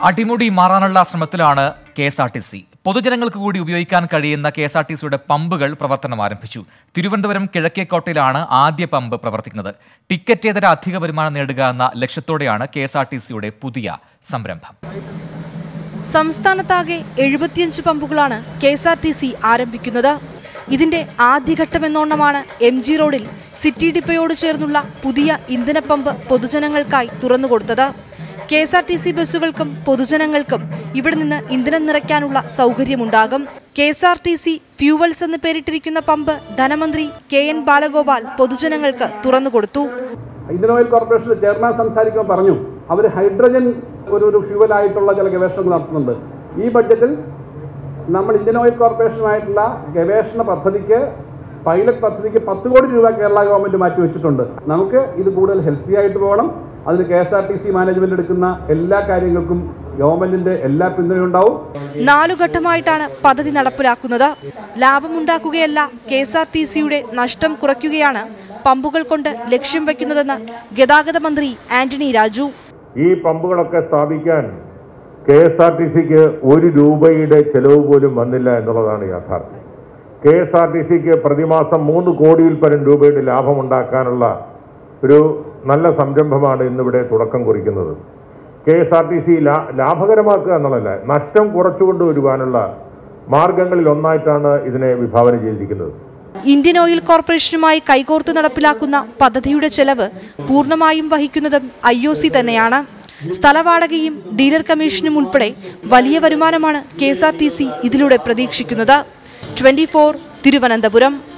അടിമുടി മാറാനുള്ള ശ്രമത്തിലാണ് K S R T C പൊതുജനങ്ങൾക്ക് കൂടി ഉപയോഗിക്കാൻ കഴിയുന്ന കെ എസ് ആർ ടി സിയുടെ പമ്പുകൾ പ്രവർത്തനം ആരംഭിച്ചു തിരുവനന്തപുരം കിഴക്കേക്കോട്ടയിലാണ് ആദ്യ പമ്പ് പ്രവർത്തിക്കുന്നത് ടിക്കറ്റേതര അധിക വരുമാനം നേടുക എന്ന ലക്ഷ്യത്തോടെയാണ് കെ എസ് ആർ ടി സിയുടെ പുതിയ സംരംഭം സംസ്ഥാനത്താകെ എഴുപത്തിയഞ്ച് പമ്പുകളാണ് K S R T C ആരംഭിക്കുന്നത് ഇതിന്റെ ആദ്യഘട്ടമെന്നോണമാണ് എം ജി റോഡിൽ സിറ്റി ഡിപ്പോയോട് ചേർന്നുള്ള പുതിയ ഇന്ധന പമ്പ് പൊതുജനങ്ങൾക്കായി തുറന്നുകൊടുത്തത് K S R T C ബസ്സുകൾക്കും പൊതുജനങ്ങൾക്കും ഇവിടെ നിന്ന് ഇന്ധനം നിറയ്ക്കാനുള്ള സൗകര്യമുണ്ടാകും K S R T C fuels എന്ന് പേരിട്ടിരിക്കുന്ന പമ്പ് ധനമന്ത്രി കെ എൻ ബാലഗോപാൽ പൊതുജനങ്ങൾക്ക് തുറന്നുകൊടുത്തു ഇന്ത്യൻ ഓയിൽ കോർപ്പറേഷന്റെ ചെയർമാൻ സംസാരിക്കുമ്പോൾ പറഞ്ഞു അവർ ഹൈഡ്രജൻ ഒരു ഒരു ഫ്യൂവലായിട്ടുള്ള ചില ഗവേഷണങ്ങൾ നടത്തുന്നുണ്ട് ഈ ബഡ്ജറ്റിൽ നമ്മൾ ഇന്ത്യൻ ഓയിൽ കോർപ്പറേഷനുമായിട്ടുള്ള ഗവേഷണ പദ്ധതിക്ക് പൈലറ്റ് പദ്ധതിക്ക് പത്ത് കോടി രൂപ കേരള ഗവൺമെന്റ് മാറ്റിവെച്ചിട്ടുണ്ട് നമുക്ക് ഇത് കൂടുതൽ ഹെൽത്തി ആയിട്ട് പോകണം അതിന് K S R T C management എടുക്കുന്ന എല്ലാ കാര്യങ്ങൾക്കും ഗവൺമെന്റിന്റെ എല്ലാ പിന്തുണയും ഉണ്ടാവും നാലു ഘട്ടമായിട്ടാണ് പദ്ധതി നടപ്പിലാക്കുന്നത് ലാഭമുണ്ടാക്കുകയല്ല കെ എസ് ആർ ടി സിയുടെ നഷ്ടം കുറയ്ക്കുകയാണ് പമ്പുകൾ കൊണ്ട് ലക്ഷ്യം വയ്ക്കുന്നതെന്ന് ഗതാഗത മന്ത്രി ആന്റണി രാജു ഈ പമ്പുകളൊക്കെ സ്ഥാപിക്കാൻ കെ എസ് ആർ ടി സിക്ക് ഒരു രൂപയുടെ ചെലവ് പോലും വന്നില്ല എന്നുള്ളതാണ് യാഥാർത്ഥ്യം കെ എസ് ആർ ടി സിക്ക് പ്രതിമാസം മൂന്ന് കോടിയിൽ പരം രൂപയുടെ ലാഭമുണ്ടാക്കാനുള്ള ഒരു നല്ല സംരംഭമാണ് ഇന്നിവിടെ തുടക്കം കുറിക്കുന്നത് K S R T C ലാഭകരമാക്കുക എന്നുള്ളതല്ല നഷ്ടം കുറച്ചുകൊണ്ട് വരുവാനുള്ള മാർഗങ്ങളിൽ ഒന്നായിട്ടാണ് ഇതിനെ വിഭാവന ചെയ്തിരിക്കുന്നത് ഇന്ത്യൻ ഓയിൽ കോർപ്പറേഷനുമായി കൈകോർത്ത് നടപ്പിലാക്കുന്ന പദ്ധതിയുടെ ചെലവ് പൂർണ്ണമായും വഹിക്കുന്നതും ഐ ഒ സി തന്നെയാണ് സ്ഥലവാടകയും ഡീലർ കമ്മീഷനും ഉൾപ്പെടെ വലിയ വരുമാനമാണ് K S R T C ഇതിലൂടെ പ്രതീക്ഷിക്കുന്നത് ട്വന്റി ഫോർ തിരുവനന്തപുരം